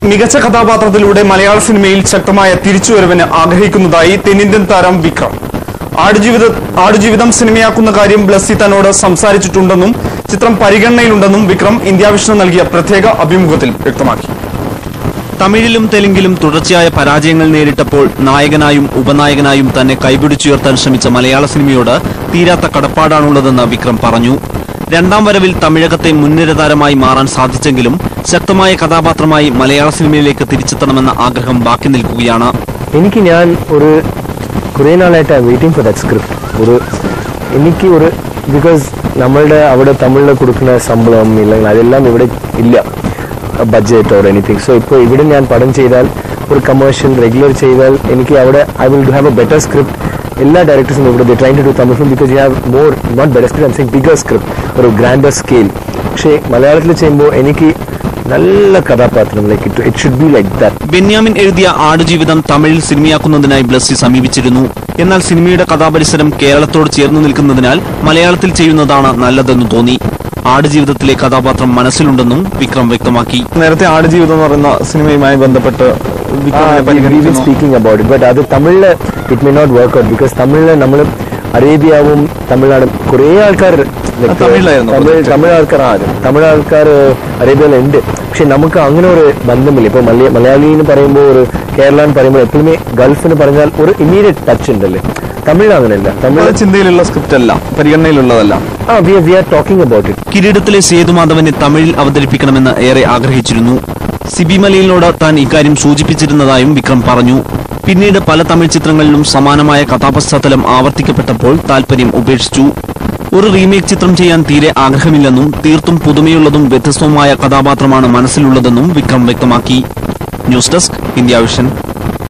മികച്ച കഥാപാത്രത്തിലൂടെ മലയാള സിനിമയിൽ ശക്തമായ തിരിച്ചുവരവിന് ആഗ്രഹിക്കുന്നതായി തെന്നിന്ത്യൻ താരം വിക്രം ആടുജീവിത ആടുജീവിതം സിനിമയാക്കുന്ന കാര്യം ബ്ലസ്സി തന്നോട് സംസാരിച്ചിട്ടുണ്ടെന്നും ചിത്രം പരിഗണനയിലുണ്ടെന്നും വിക്രം ഇന്ത്യ വിഷ്ണു നൽകിയ പ്രത്യേക അഭിമുഖത്തിൽ വ്യക്തമാക്കി തമിഴിലും തെലുങ്കിലും തുടർച്ചയായ പരാജയങ്ങൾ നേരിട്ടപ്പോൾ നായകനായും ഉപനായകനായും തന്നെ കൈപിടിച്ചുയർത്താൻ ശ്രമിച്ച മലയാള സിനിമയോട് തീരാത്ത കടപ്പാടാണുള്ളതെന്ന് വിക്രം പറഞ്ഞു രണ്ടാം വരവിൽ തമിഴകത്തെ മുൻനിര താരമായി മാറാൻ സാധിച്ചെങ്കിലും ശക്തമായ കഥാപാത്രമായി മലയാള സിനിമയിലേക്ക് തിരിച്ചെത്തണമെന്ന ആഗ്രഹം ബാക്കി നിൽക്കുകയാണ് എനിക്ക് ഞാൻ ഒരു കുറേ നാളായിട്ട് വെയിറ്റിംഗ് ഫോർ ദാറ്റ് സ്ക്രിപ്റ്റ് ഒരു എനിക്ക് ഒരു ബിക്കോസ് നമ്മളുടെ അവിടെ തമിഴിൽ കൊടുക്കുന്ന ശമ്പളം ഇല്ലെങ്കിൽ അതെല്ലാം ഇവിടെ ഇല്ല ബഡ്ജറ്റ് ഓർ എനിത്തിങ് സോ ഇപ്പോൾ ഇവിടെ ഞാൻ പടം ചെയ്താൽ ഒരു കമേഴ്ഷ്യൽ റെഗുലർ ചെയ്താൽ എനിക്ക് അവിടെ I will have a better script എല്ലാ ഡയറക്ടേഴ്സും ഇവിടെ they trying to do Tamil film because you have more not better script I'm bigger script ഒരു ഗ്രാൻഡർ സ്കെയിൽ പക്ഷേ മലയാളത്തിൽ ചെയ്യുമ്പോൾ എനിക്ക് നല്ല കഥാപാത്രം like it it should be like that Benyamin എഴുതിയ ആടുജീവിതം തമിഴിൽ സിനിമയാക്കുന്നതിനായി ബ്ലസ്സി സമീപിച്ചിരുന്നു എന്നാൽ സിനിമയുടെ കഥാപരിസരം കേരളത്തോട് ചേർന്നു നിൽക്കുന്നതിനാൽ മലയാളത്തിൽ ചെയ്യുന്നതാണ് നല്ലതെന്ന് തോന്നി ആടുജീവിതത്തിലെ കഥാപാത്രം മനസ്സിലുണ്ടെന്നും വിക്രം വ്യക്തമാക്കി നേരത്തെ ആടുജീവിതം എന്ന് പറയുന്ന സിനിമയുമായി ബന്ധപ്പെട്ട് വിക്രമിനെ പരിഗണിക്കുന്നു. സ്പീക്കിംഗ് അബൌട്ട് ഇറ്റ് ബട്ട് അത് തമിഴില് it may not work out because തമിഴില് നമ്മൾ അറേബ്യാവും തമിഴ്നാടും കുറേ ആൾക്കാർ like, തമിഴിലായിരുന്നു തമിഴ് project. തമിഴ് ആൾക്കാർ ആ തമിഴ് ആൾക്കാർ അറേബ്യയിലുണ്ട് പക്ഷെ നമുക്ക് അങ്ങനെ ഒരു ബന്ധമില്ല ഇപ്പൊ മലയ മലയാളി എന്ന് പറയുമ്പോൾ ഒരു കേരള എന്ന് പറയുമ്പോൾ എപ്പോഴുമേ ഗൾഫ് എന്ന് പറഞ്ഞാൽ ഒരു ഇമീഡിയറ്റ് ടച്ച് ഉണ്ടല്ലേ തമിഴ് അങ്ങനെയല്ല തമിഴ് അത് ചിന്തയിലുള്ള സ്ക്രിപ്റ്റ് അല്ല പരിഗണനയിലുള്ളതല്ല ആ we we are talking about it കിരീടത്തിലെ സേതുമാധവനെ തമിഴിൽ അവതരിപ്പിക്കണമെന്ന് ഏറെ ആഗ്രഹിച്ചിരുന്നു സിബി മലയിലിനോട് താൻ ഇക്കാര്യം സൂചിപ്പിച്ചിരുന്നതായും വിക്രം പറഞ്ഞു പിന്നീട് പല തമിഴ് ചിത്രങ്ങളിലും സമാനമായ കഥാപശ്ചാത്തലം ആവർത്തിക്കപ്പെട്ടപ്പോൾ താൽപര്യം ഉപേക്ഷിച്ചു ഒരു റീമേക്ക് ചിത്രം ചെയ്യാൻ തീരെ ആഗ്രഹമില്ലെന്നും തീർത്തും പുതുമയുള്ളതും വ്യത്യസ്തവുമായ കഥാപാത്രമാണ് മനസ്സിലുള്ളതെന്നും വിക്രം വ്യക്തമാക്കി ന്യൂസ് ഡെസ്ക് ഇന്ത്യ വിഷൻ